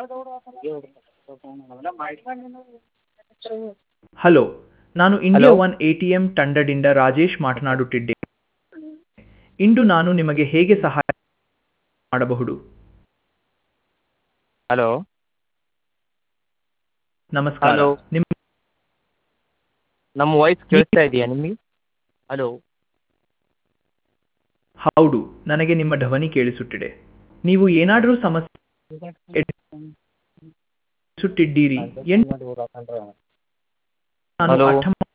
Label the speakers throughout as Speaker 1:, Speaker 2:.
Speaker 1: Hello ನಾನು India
Speaker 2: Hello.
Speaker 1: One A T M ತಂಡದಿಂದ ರಾಜೇಶ್ ಮಾತನಾಡುತ್ತಿದ್ದೇನೆ ಇಂದು ನಾನು ನಿಮಗೆ ಹೇಗೆ ಸಹಾಯ ಮಾಡಬಹುದು
Speaker 2: ಹಲೋ
Speaker 1: ನಮಸ್ಕಾರ
Speaker 2: Hello.
Speaker 1: ನಿಮ್ಮ
Speaker 2: ನಮ್ಮ ವಾಯ್ಸ್ ಕೇಳಿಸ್ತಾ ಇದೆಯಾ ನಿಮಗೆ ಹಲೋ
Speaker 1: ಹೌದು ನನಗೆ ನಿಮ್ಮ ಧ್ವನಿ ಕೇಳಿಸುತ್ತಿದೆ ನೀವು ಏನಾದರೂ ಸಮಸ್ಯೆ ಎದುರಿಸುತ್ತಿದ್ದೀರಿ ಎಂದು ನಾನು
Speaker 2: Hello.
Speaker 1: ಅರ್ಥ ಮಾ-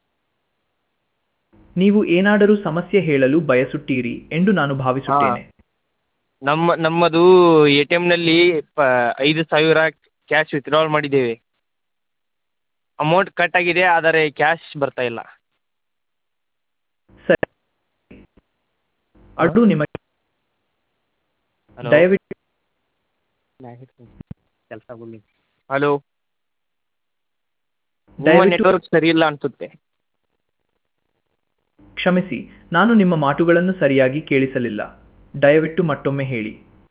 Speaker 1: ನೀವು ಏನಾದರೂ ಸಮಸ್ಯೆ ಹೇಳಲು ಬಯಸುತ್ತೀರಿ ಎಂದು ನಾನು ಭಾವಿಸುತ್ತೇನೆ
Speaker 2: ನಮ್ಮ ನಮ್ಮದು ಎ ಟಿ ಎಮ್ನಲ್ಲಿ ಪ ಐದು ಸಾವಿರ ಕ್ಯಾಶ್ ವಿತ್ಡ್ರಾಲ್ ಮಾಡಿದ್ದೇವೆ ಅಮೌಂಟ್ ಕಟ್ ಆಗಿದೆ ಆದರೆ ಕ್ಯಾಶ್ ಬರ್ತಾ ಇಲ್ಲ
Speaker 1: ಸರಿ ಅದು ನಿಮಗೆ
Speaker 2: ಹಲೋ
Speaker 1: ದಯವಿಟ್ಟು
Speaker 2: ಕೆಲಸ ಹಲೋ
Speaker 1: ದಯವಿಟ್ಟು-
Speaker 2: ನೆಟ್ವರ್ಕ್ ಸರಿ ಇಲ್ಲ ಅನ್ಸುತ್ತೆ
Speaker 1: ಕ್ಷಮಿಸಿ ನಾನು ನಿಮ್ಮ ಮಾತುಗಳನ್ನು ಸರಿಯಾಗಿ ಕೇಳಿಸಲಿಲ್ಲ ದಯವಿಟ್ಟು ಮತ್ತೊಮ್ಮೆ ಹೇಳಿ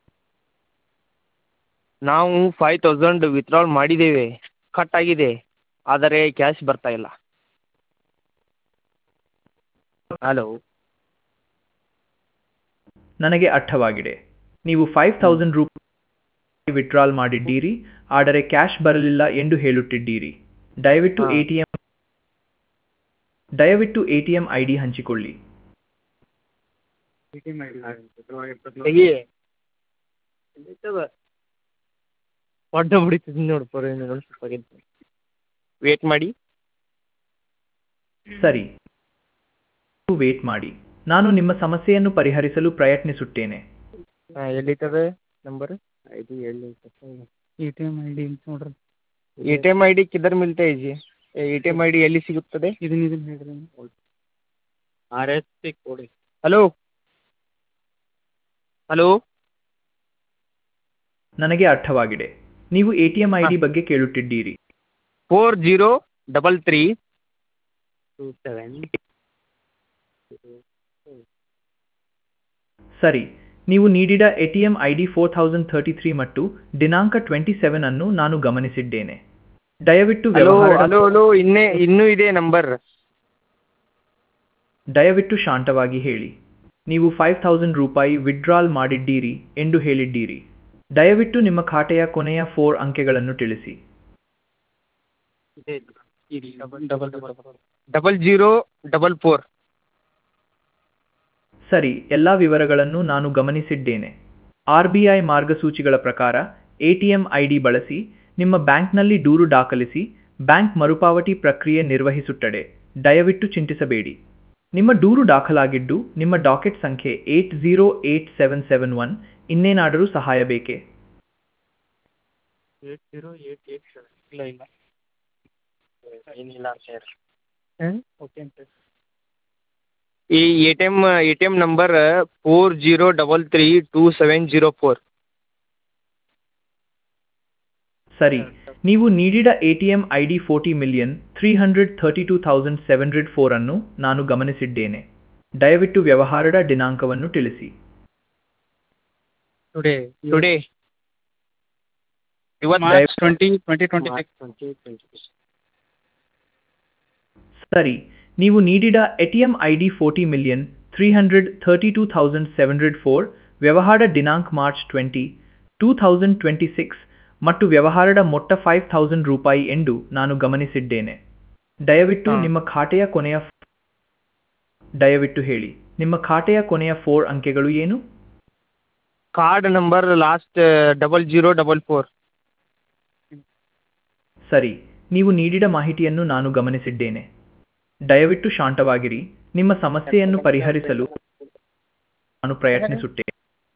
Speaker 2: ನಾವು ಫೈವ್ ತೌಸಂಡ್ ವಿತ್ಡ್ರಾಲ್ ಮಾಡಿದ್ದೇವೆ ಕಟ್ ಆಗಿದೆ ಆದರೆ ಕ್ಯಾಶ್ ಬರ್ತಾ ಇಲ್ಲ ಹಲೋ
Speaker 1: ನನಗೆ ಅರ್ಥವಾಗಿದೆ ನೀವು ಫೈವ್ ತೌಸಂಡ್ ರೂಪಾಯಿ ವಿತ್ಡ್ರಾಲ್ ಮಾಡಿದ್ದೀರಿ ಆದರೆ ಕ್ಯಾಶ್ ಬರಲಿಲ್ಲ ಎಂದು ಹೇಳುತ್ತಿದ್ದೀರಿ ದಯವಿಟ್ಟು
Speaker 2: ಹಾ.
Speaker 1: ಎ ಟಿ ಎಂ ದಯವಿಟ್ಟು A T M I D ಹಂಚಿಕೊಳ್ಳಿ
Speaker 2: ಒಡ್ಡ ಬಿಡಿತೀನಿ ನೋಡು ವೇಟ್ ಮಾಡಿ
Speaker 1: ಸರಿ ವೇಟ್ ಮಾಡಿ ನಾನು ನಿಮ್ಮ ಸಮಸ್ಯೆಯನ್ನು ಪರಿಹರಿಸಲು ಪ್ರಯತ್ನಿಸುತ್ತೇನೆ
Speaker 2: ಹಾಂ ಎಲ್ಲಿರ್ತದೆ ನಂಬರ್ ಐದು ಎಲ್ಲಿ
Speaker 3: A T M I D ನೋಡ್ರಿ
Speaker 2: A T M I D ಕಿಧರ್ ಮಿಲ್ತಾ ಇದೆ A T M I D ಎಲ್ಲಿ ಸಿಗುತ್ತದೆ
Speaker 3: ಇದನ್ನ ಇದನ್ನ ಹೇಳ್ರಿ
Speaker 2: ಆರ್ ಎಸ್ ಸಿ ಕೊಡಿ ಹಲೋ ಹಲೋ
Speaker 1: ನನಗೆ ಅರ್ಥವಾಗಿದೆ ನೀವು A T M I D ಬಗ್ಗೆ ಕೇಳುತ್ತಿದ್ದೀರಿ
Speaker 2: four zero double three two seven
Speaker 1: ಸರಿ ನೀವು ನೀಡಿದ A T M I D four thousand thirty three ಮತ್ತು ದಿನಾಂಕ ಟ್ವೆಂಟಿ ಸೆವೆನ್ ಅನ್ನು ನಾನು ಗಮನಿಸಿದ್ದೇನೆ ದಯವಿಟ್ಟು
Speaker 2: ಹಲೋ
Speaker 1: ವ್ಯವಹಾರದ
Speaker 2: ಹಲೋ ಹಲೋ ಇನ್ನೇ ಇನ್ನೂ ಇದೆ ನಂಬರ್
Speaker 1: ದಯವಿಟ್ಟು ಶಾಂತವಾಗಿ ಹೇಳಿ ನೀವು ಫೈವ್ ಥೌಸಂಡ್ ರೂಪಾಯಿ ವಿಡ್ರಾಲ್ ಮಾಡಿದ್ದೀರಿ ಎಂದು ಹೇಳಿದ್ದೀರಿ ದಯವಿಟ್ಟು ನಿಮ್ಮ ಖಾತೆಯ ಕೊನೆಯ ಫೋರ್ ಅಂಕೆಗಳನ್ನು ತಿಳಿಸಿ
Speaker 2: ಡಬಲ್ ಜೀರೋ ಡಬಲ್ ಫೋರ್
Speaker 1: ಸರಿ ಎಲ್ಲ ವಿವರಗಳನ್ನು ನಾನು ಗಮನಿಸಿದ್ದೇನೆ ಆರ್ ಬಿ ಐ ಮಾರ್ಗಸೂಚಿಗಳ ಪ್ರಕಾರ A T M I D ಬಳಸಿ ನಿಮ್ಮ ಬ್ಯಾಂಕ್ನಲ್ಲಿ ದೂರು ದಾಖಲಿಸಿ ಬ್ಯಾಂಕ್ ಮರುಪಾವತಿ ಪ್ರಕ್ರಿಯೆ ನಿರ್ವಹಿಸುತ್ತದೆ ದಯವಿಟ್ಟು ಚಿಂತಿಸಬೇಡಿ ನಿಮ್ಮ ದೂರು ದಾಖಲಾಗಿದ್ದು ನಿಮ್ಮ ಡಾಕೆಟ್ ಸಂಖ್ಯೆ eight zero eight seven seven one ಇನ್ನೇನಾದರೂ ಸಹಾಯ ಬೇಕೇ
Speaker 2: eight zero eight eight seven ಇಲ್ಲ ಇಲ್ಲ ಏನಿಲ್ಲ ಸರ್
Speaker 3: ಓಕೆ ಅಂತ
Speaker 2: ಈ A T M A T M number four zero double three two seven zero four
Speaker 1: ಸರಿ ನೀವು ನೀಡಿದ A T M I D forty million three hundred thirty two thousand seven hundred four ಅನ್ನು ನಾನು ಗಮನಿಸಿದ್ದೇನೆ ದಯವಿಟ್ಟು ವ್ಯವಹಾರದ ದಿನಾಂಕವನ್ನು ತಿಳಿಸಿ
Speaker 3: ಟುಡೇ
Speaker 2: ಟುಡೇ ಇವತ್ತು
Speaker 3: March twenty twenty twenty six
Speaker 1: ಸರಿ ನೀವು ನೀಡಿದ A T M I D forty million three hundred thirty two thousand seven hundred four ವ್ಯವಹಾರ ದಿನಾಂಕ March twenty two thousand twenty six ಮತ್ತು ವ್ಯವಹಾರದ ಮೊತ್ತ ಫೈವ್ ಥೌಸಂಡ್ ರೂಪಾಯಿ ಎಂದು ನಾನು ಗಮನಿಸಿದ್ದೇನೆ ದಯವಿಟ್ಟು
Speaker 2: ಹಾ.
Speaker 1: ನಿಮ್ಮ ಖಾತೆಯ ಕೊನೆಯ ದಯವಿಟ್ಟು ಹೇಳಿ ನಿಮ್ಮ ಖಾತೆಯ ಕೊನೆಯ ಫೋರ್ ಅಂಕೆಗಳು ಏನು
Speaker 2: card number last double zero double four
Speaker 1: ಸರಿ ನೀವು ನೀಡಿದ ಮಾಹಿತಿಯನ್ನು ನಾನು ಗಮನಿಸಿದ್ದೇನೆ ದಯವಿಟ್ಟು ಶಾಂತವಾಗಿರಿ ನಿಮ್ಮ ಸಮಸ್ಯೆಯನ್ನು ಪರಿಹರಿಸಲು ನಾನು ಪ್ರಯತ್ನಿಸುತ್ತೇನೆ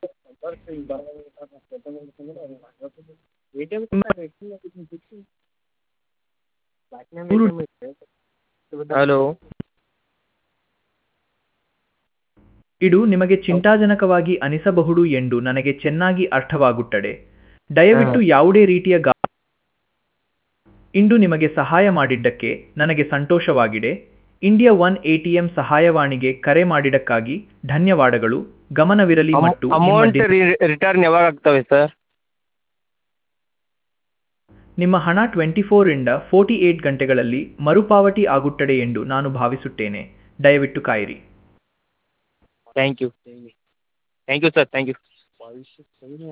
Speaker 2: ಹಲೋ
Speaker 1: ಇದು ನಿಮಗೆ ಚಿಂತಾಜನಕವಾಗಿ ಅನಿಸಬಹುದು ಎಂದು ನನಗೆ ಚೆನ್ನಾಗಿ ಅರ್ಥವಾಗುತ್ತದೆ ದಯವಿಟ್ಟು ಯಾವುದೇ ರೀತಿಯ ಗಾ ಇಂದು ನಿಮಗೆ ಸಹಾಯ ಮಾಡಿದ್ದಕ್ಕೆ ನನಗೆ ಸಂತೋಷವಾಗಿದೆ ಇಂಡಿಯಾ ಒನ್ ಎಟಿಎಂ ಸಹಾಯವಾಣಿಗೆ ಕರೆ ಮಾಡಿದ್ದಕ್ಕಾಗಿ ಧನ್ಯವಾದಗಳು ಗಮನವಿರಲಿ ಮತ್ತು ನಿಮ್ಮ
Speaker 2: ಅಮೌಂಟ್
Speaker 1: ಡಿ-
Speaker 2: ರಿಟರ್ನ್ ಯಾವಾಗ ಆಗ್ತವೆ ಸರ್
Speaker 1: ನಿಮ್ಮ ಹಣ ಟ್ವೆಂಟಿ ಫೋರಿಂದ ಫೋರ್ಟಿ ಏಟ್ ಗಂಟೆಗಳಲ್ಲಿ ಮರುಪಾವತಿ ಆಗುತ್ತದೆ ಎಂದು ನಾನು ಭಾವಿಸುತ್ತೇನೆ ದಯವಿಟ್ಟು ಕಾಯಿರಿ
Speaker 2: thank you thank you sir thank you